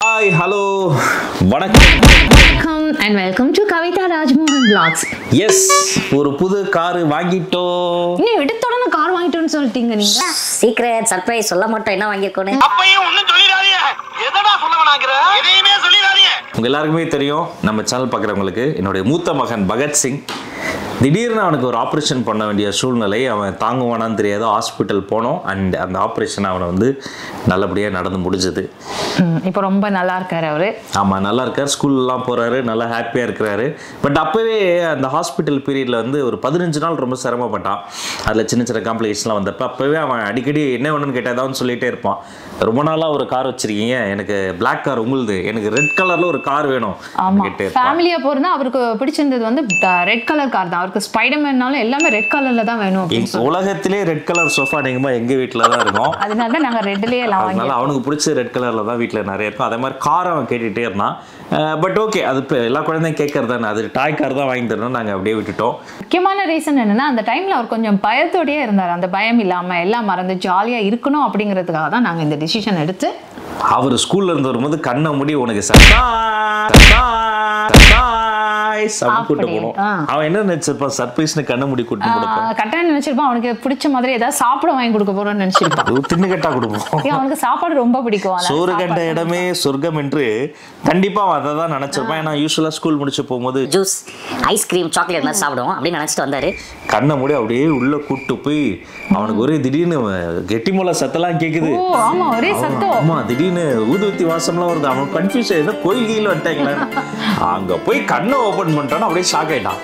Hi hello வணக்கம் வணக்கம் and welcome to Kavitha Rajmohan vlogs yes ஒரு புது காரு வாங்கிட்டோம் இன்னும் எடுத்தோடனே கார் வாங்கிட்டோம்னு சொல்லிட்டீங்க நீங்க சீக்ரெட் சர்ப்ரைஸ் சொல்ல மாட்டோம் என்ன வாங்கியிருக்கோன்னு அப்பையும் ஒண்ணும் சொல்லிடாதீங்க எதடா சொல்ல வேணாங்கிற எதையுமே சொல்லிடாதீங்க உங்க எல்லாருக்குமே தெரியும் நம்ம சேனல் பார்க்குறவங்களுக்கு என்னுடைய மூத்த மகன் பகத்சிங் திடீர்னு அவனுக்கு ஒரு ஆப்ரேஷன் பண்ண வேண்டிய சூழ்நிலை அவன் தாங்குவானான்னு தெரியாத ஹாஸ்பிட்டல் போனோம் அண்ட் அந்த ஆப்ரேஷன் அவனை வந்து நல்லபடியாக நடந்து முடிஞ்சது ம், இப்போ ரொம்ப நல்லா இருக்காரு அவரு ஆமாம் நல்லா இருக்கார் ஸ்கூல்லாம் போகிறாரு நல்லா ஹாப்பியாக இருக்கிறாரு பட் அப்போவே அந்த ஹாஸ்பிட்டல் பீரியடில் வந்து ஒரு பதினஞ்சு நாள் ரொம்ப சிரமப்பட்டான் அதில் சின்ன சின்ன காம்ப்ளிகேஷன்லாம் வந்தப்போ அப்போவே அவன் அடிக்கடி என்ன வேணும்னு கேட்டால் ஏதாவது சொல்லிகிட்டே இருப்பான் ரொம்ப நாளாக ஒரு கார் வச்சுருக்கீங்க எனக்கு Black கார் உங்களுது எனக்கு ரெட் கலரில் ஒரு கார் வேணும் ஆமா கேட்டே இருப்பான் ஃபேமிலியா போறதா அவருக்கு பிடிச்சிருந்தது வந்து ரெட் கலர் கார் தான் அவருக்கு ஸ்பைடர்மேன்னாலும் எல்லாமே ரெட் கலர்ல தான் வேணும் அப்படின்னு எங்க- உலகத்திலே ரெட் கலர் சோஃபா அதிகமாக எங்கள் வீட்டில் தான் இருக்கும் அதனால தான் நாங்க ரெட்லயே எல்லாம் வாங்கி அதனால அவனுக்கு பிடிச்ச ரெட் கலரில் தான் வீட்டில் நிறைய இருக்கும் அதே மாதிரி கார் அவன் கேட்டுகிட்டே இருந்தான் பட் ஓகே அது இப்போ எல்லா குழந்தையும் கேட்கறது தானே அது டாய் கார் தான் வாங்கி தரணும் நாங்கள் அப்படியே விட்டுட்டோம் முக்கியமான ரீசன் என்னன்னா அந்த டைம்ல அவர் கொஞ்சம் பயத்தோடயே இருந்தார் அந்த பயம் இல்லாம எல்லாம் மறந்து ஜாலியா இருக்கணும் அப்படிங்கிறதுக்காக தான் நாங்க இந்த டிசிஷன் எடுத்து அவர் ஸ்கூல்ல இருந்து வரும்போது கண்ணை மூடி உனக்கு சர்ப்ரைஸ் சர்ப்ரைஸ் அப்படின்னு கூட்டு அப்படி, போனோம் ஆ. அவன் என்ன நினைச்சிருப்பான் சர்ப்ரைஸ்னு கண்ணை மூடி கூட்டு கொடுப்பான் கட்டாயம் நினைச்சிருப்பான் அவனுக்கு பிடிச்ச மாதிரி ஏதாவது சாப்பிட வாங்கி கொடுக்க போறோம்னு நினைச்சிருப்பான் அது தின்னு கட்டா கொடுப்போம் ஏன் அவனுக்கு சாப்பாடு ரொம்ப பிடிக்கும் அதனால சோறு கண்ட சாப்பாடு- இடமே சொர்க்கம் என்று கண்டிப்பா அவன் அதை தான் நினைச்சிருப்பான் ஏன்னா யூஸ்வலா ஸ்கூல் முடிச்சு போகும்போது ஜூஸ் ஐஸ்கிரீம் சாக்லேட் மாதிரி சாப்பிடுவோம் அப்படின்னு நினைச்சிட்டு வந்தாரு கண்ணை மூடி அப்படியே உள்ள கூட்டு போய் அவனுக்கு ஒரே திடீர்னு கெட்டிமோல சத்தெல்லாம் கேக்குது ஓ ஆமா ஒரே சத்தம் ஆமா திடீர்னு ஊதுவத்தி வாசம்லாம் வருது அவன் கன்ஃபியூஸ் ஏதோ கோயில் கீழ வந்துட்டாங்களே அங்க போய் கண்ணை ஓபன் பண்ணிட்டான் அப்படியே ஷாக் ஆயிட்டான்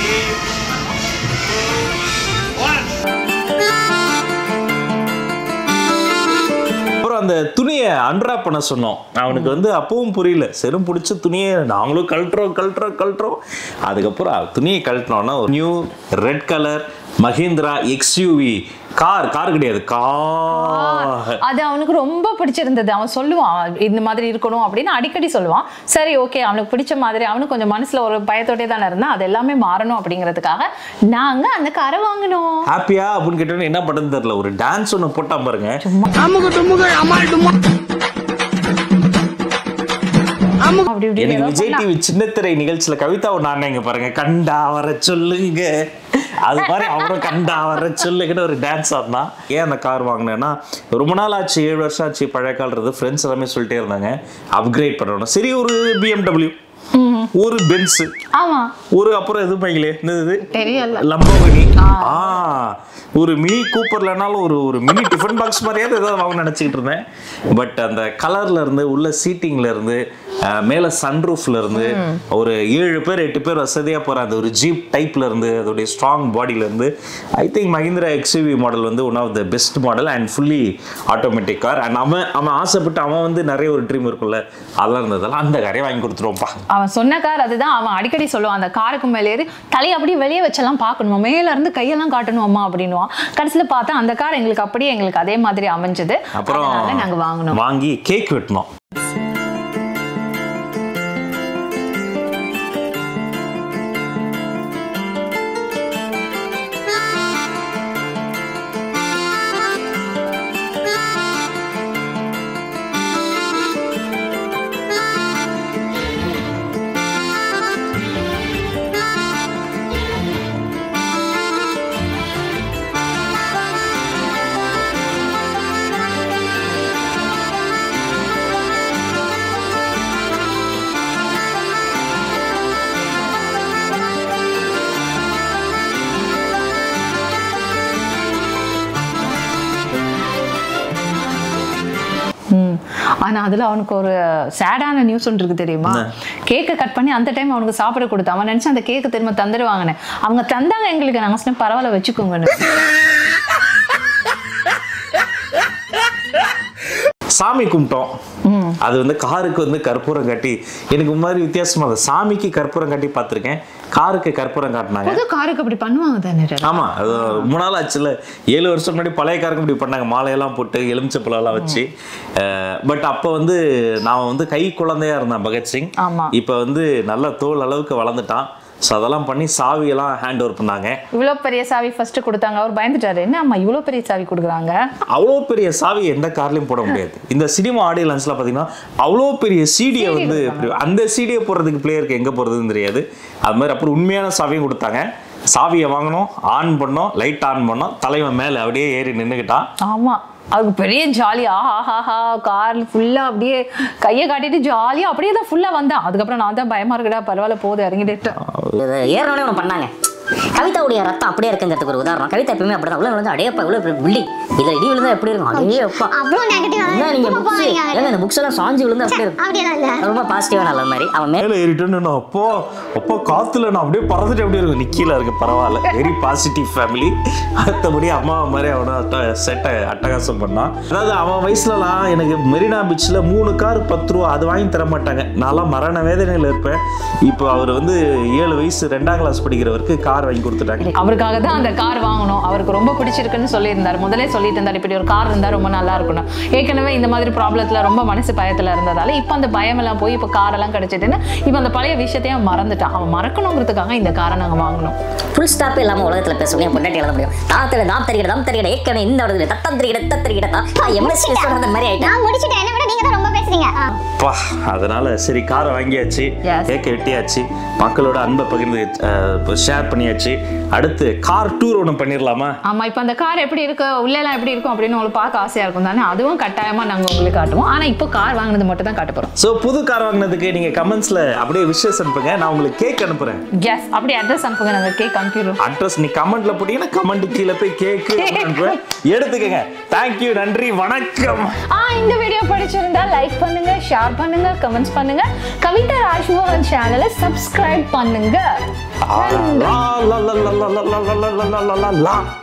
அப்புறம் அந்த துணியை அன்ராப் பண்ண சொன்னோம் அவனுக்கு வந்து அப்பவும் புரியல செரும் பிடிச்ச துணியை நாங்களும் கழட்டுறோம் கழட்டுறோம் கழட்டுறோம் அதுக்கப்புறம் துணியை கழட்டினோன்னா ஒரு new red colour Mahindra XUV car car கிடையாது கார் அது அவனுக்கு ரொம்ப பிடிச்சிருந்தது அவன் சொல்லுவான் இந்த மாதிரி இருக்கணும் அப்படின்னு அடிக்கடி சொல்லுவான் சரி ஓகே அவனுக்கு பிடிச்ச மாதிரி அவனுக்கு கொஞ்சம் மனசுல ஒரு பயத்தோடே தானே இருந்தான் அது எல்லாமே மாறணும் அப்படிங்கிறதுக்காக நாங்க அந்த காரை வாங்கினோம் ஹாப்பியா அப்படின்னு கேட்டோன்னு என்ன பண்ணுறது தெரியல ஒரு டான்ஸ் ஒன்று போட்டான் பாருங்க அமுகு டுமுகு அமால் டுமா அப்படி இப்படி எனக்கு ஏதோ விஜய் பண்ணான். டிவி சின்னத்திரை நிகழ்ச்சியில கவிதா ஒரு நானேங்க பாருங்க கண்டா வர சொல்லுங்க அது மாதிரி அவரும் கண்டா வர சொல்லுங்கன்னு ஒரு டான்ஸ் ஆடினா ஏன் அந்த கார் வாங்கினேன்னா ரொம்ப நாள் ஆச்சு ஏழு வருஷம் ஆச்சு பழைய கால்றது ஃப்ரெண்ட்ஸ் எல்லாமே சொல்லிட்டே இருந்தாங்க அப்கிரேட் பண்ணணும் சரி ஒரு பிஎம்டபிள்யூ ஒரு பென்ஸ் ஆமா ஒரு அப்புறம் எது பைங்களே என்னது தெரியல லம்போகினி ஆ ஒரு மினி கூப்பர்லனாலும் ஒரு ஒரு மினி டிஃபன் பாக்ஸ் மாதிரியாவது ஏதாவது வாங்க நினச்சிக்கிட்டு இருந்தேன் பட் அந்த கலர்ல இருந்து உள்ள சீட்டிங்ல இருந்து அஹ், மேல சன்ரூஃப்ல இருந்து ஒரு ஏழு பேர் எட்டு பேர் வசதியா போற அந்த ஒரு ஜீப் டைப்ல இருந்து அதோடைய ஸ்ட்ராங் பாடியில இருந்து I think Mahindra XUV model வந்து one of the best model and fully automatic car and அவன் அவன் ஆசைப்பட்டு அவன் வந்து நிறைய ஒரு ட்ரீம் இருக்கும்ல அதெல்லாம் இருந்ததெல்லாம் அந்த காரையும் வாங்கி கொடுத்துருவோம்ப்பா அவன் சொன்ன கார் அதுதான் அவன் அடிக்கடி சொல்லுவான் அந்த காருக்கு மேலே ஏறி தலையை அப்படியே வெளியே வச்செல்லாம் பார்க்கணுமா மேல இருந்து கையெல்லாம் காட்டணுமா அப்படின்னுவான் கடைசியில பார்த்தா அந்த கார் எங்களுக்கு அப்படியே எங்களுக்கு அதே மாதிரி அமைஞ்சது அப்புறம் அதனால நாங்க வாங்கினோம் வாங்கி கேக் வெட்டினோம் ம். ஆனா அதுல அவனுக்கு ஒரு சேடான நியூஸ் ஒன்று இருக்கு தெரியுமா கேக்கை கட் பண்ணி அந்த டைம் அவனுக்கு சாப்பிட கொடுத்தான் அவன் நினைச்சு அந்த கேக்கு திரும்ப தந்துடுவாங்கன்னு அவங்க தந்தாங்க எங்களுக்கு நாங்க சொன்னேன் பரவாயில்ல வச்சுக்கோங்கன்னு சாமி கும்பிட்டோம் அது வந்து காருக்கு வந்து கற்பூரம் காட்டி எனக்கு ஒரு மாதிரி வித்தியாசமா இருந்தது. சாமிக்கு கற்பூரம் காட்டி பார்த்திருக்கேன் காருக்கு கற்பூரம் காட்டினாங்க புது காருக்கு அப்படி பண்ணுவாங்க தானே ரவி? ஆமா அது ரொம்ப நாள் ஆச்சுல ஏழு வருஷம் முன்னாடி பழைய காருக்கு இப்படி பண்ணாங்க மாலையெல்லாம் போட்டு எலுமிச்சப்பழம்லாம் வச்சு பட் அப்போ வந்து நான் வந்து கை குழந்தையா இருந்தேன் பகத்சிங் ஆமா. இப்போ வந்து நல்ல தோல் அளவுக்கு வளர்ந்துட்டான் ஸோ அதெல்லாம் பண்ணி சாவியெல்லாம் ஹேண்ட் ஓவர் பண்ணாங்க இவ்வளோ பெரிய சாவி ஃபர்ஸ்ட் கொடுத்தாங்க அவர் பயந்துட்டாரு என்ன அம்மா இவ்வளோ பெரிய சாவி கொடுக்குறாங்க அவ்வளோ பெரிய சாவி எந்த கார்லையும் போட முடியாது இந்த சினிமா ஆடியோ லன்ஸ்ல பார்த்தீங்கன்னா அவ்வளோ பெரிய சீடியை வந்து இப்படி- அந்த சீடியை போடுறதுக்கு பிளேயருக்கு எங்கே போகிறதுன்னு தெரியாது அது மாதிரி அப்புறம் உண்மையான சாவியும் கொடுத்தாங்க சாவியை வாங்கினோம் ஆன் பண்ணோம் லைட் ஆன் பண்ணோம் தலைவன் மேலே அப்படியே ஏறி நின்றுக்கிட்டான் ஆமா அதுக்கு பெரிய ஜாலி ஆஹாஹாஹா கார் ஃபுல்லா அப்படியே கையை காட்டிட்டு ஜாலியா அப்படியே தான் ஃபுல்லா வந்தான் அதுக்கப்புறம் நான் தான் பயமா இருக்குடா பரவாயில்ல போகுது இறங்கிட்டு இது ஏறனோடனே ஒன்று பண்ணாங்க கவிதாவுடைய ரத்தம் அப்படியே இருக்குங்கிறதுக்கு ஒரு உதாரணம் கவிதா எப்பயுமே அப்படிதான் உள்ள விழுந்து அடையப்பா இவ்வளோ பில்டிங் இதுல இடி விழுந்தா எப்படி இருக்கும் அடே அப்பா அவ்வளோ நெகட்டிவ் என்ன நீங்க புக்ஸ் ஏங்க இந்த புக்ஸ் எல்லாம் சாஞ்சு விழுந்தா அப்படி இருக்கும் அப்படியெல்லாம் இல்ல ரொம்ப பாசிட்டிவா நல்ல மாதிரி அவன் மேல மேலே ஏறிட்டேன்னு நான் அப்போ அப்போ காத்துல நான் அப்படியே பறந்துட்டு அப்படியே இருக்கும் நிக்கீல இருக்கு பரவாயில்ல வெரி பாசிட்டிவ் ஃபேமிலி மற்றபடி அம்மா மாதிரி அவனை செட்டை அட்டகாசம் பண்ணான் அதாவது அவன் வயசுலலாம் எனக்கு மெரினா பீச்சில் மூணு கார் பத்து ரூபா அது வாங்கி தர மாட்டாங்க நான்லாம் மரண வேதனையில் இருப்பேன் இப்போ அவர் வந்து ஏழு வயசு ரெண்டாம் கிளாஸ் படிக்கிறவருக்கு கார் வாங்கி கொடுத்துட்டாங்க அவருக்காக தான் அந்த கார் வாங்கணும் அவருக்கு ரொம்ப பிடிச்சிருக்குன்னு சொல்லியிருந்தார் முதலே சொல்லிட்டு இருந்தார் இப்படி ஒரு கார் இருந்தா ரொம்ப நல்லா இருக்கணும் ஏற்கனவே இந்த மாதிரி ப்ராப்ளத்துல ரொம்ப மனசு பயத்துல இருந்ததால இப்போ அந்த பயம் எல்லாம் போய் இப்போ கார் எல்லாம் கிடைச்சிட்டுன்னு இப்போ அந்த பழைய விஷயத்தையும் அவன் மறந்துட்டான் அவன் மறக்கணுங்கிறதுக்காக இந்த காரை நாங்க வாங்கணும் ஃபுல் ஸ்டாப் இல்லாம உலகத்துல பேச முடியும் பொண்டாட்டி எழுத முடியும் தாத்துல நாம் தெரிகிற நாம் தெரிகிற ஏற்கனவே இந்த இடத்துல தத்தம் தெரிகிற தத்த தெரிகிற எம்எஸ்சி அந்த மாதிரி ஆயிட்டேன் நான் முடிச்சிட்டேன் என்ன விட நீங்க தான் ரொம்ப பேசுறீங்க ஆ. அப்பா அதனால சரி காரை வாங்கியாச்சு Yes. கேக்க வெட்டியாச்சு மக்களோட அன்பை பகிர்ந்து ஷேர் பண்ணியாச்சு அடுத்து கார் டூர் ஒன்று பண்ணிடலாமா ஆமா இப்போ அந்த கார் எப்படி இருக்கு உள்ள எல்லாம் எப்படி இருக்கும் அப்படின்னு உங்களுக்கு பார்க்க ஆசையா இருக்கும் தானே அதுவும் கட்டாயமா நாங்க உங்களுக்கு காட்டுவோம் ஆனா இப்போ கார் வாங்கினது மட்டும் தான் காட்ட போறோம் ஸோ புது கார் வாங்கினதுக்கு நீங்க கமெண்ட்ஸ்ல அப்படியே விஷஸ் அனுப்புங்க நான் உங்களுக்கு கேக் அனுப்புறேன் எஸ் அப்படி அட்ரஸ் அனுப்புங்க நாங்க கேக் அனுப்பிடுறோம் அட்ரஸ் நீ கமெண்ட்ல போட்டீங்கன்னா கமெண்ட் கீழே போய் கேக்கு அனுப்புவேன் எடுத்துக்கங்க தேங்க்யூ நன்றி வணக்கம் ஆ இந்த வீடியோ பிடிச்சிருந்தா லைக் பண்ணுங்க ஷேர் பண்ணுங்க கமெண்ட்ஸ் பண்ணுங்க கவிதா ராஜ்மோகன் சேனலை சப்ஸ்கிரைப் பண்ணுங்க லா லா லா லா லா லா லா லா லா லா லா லா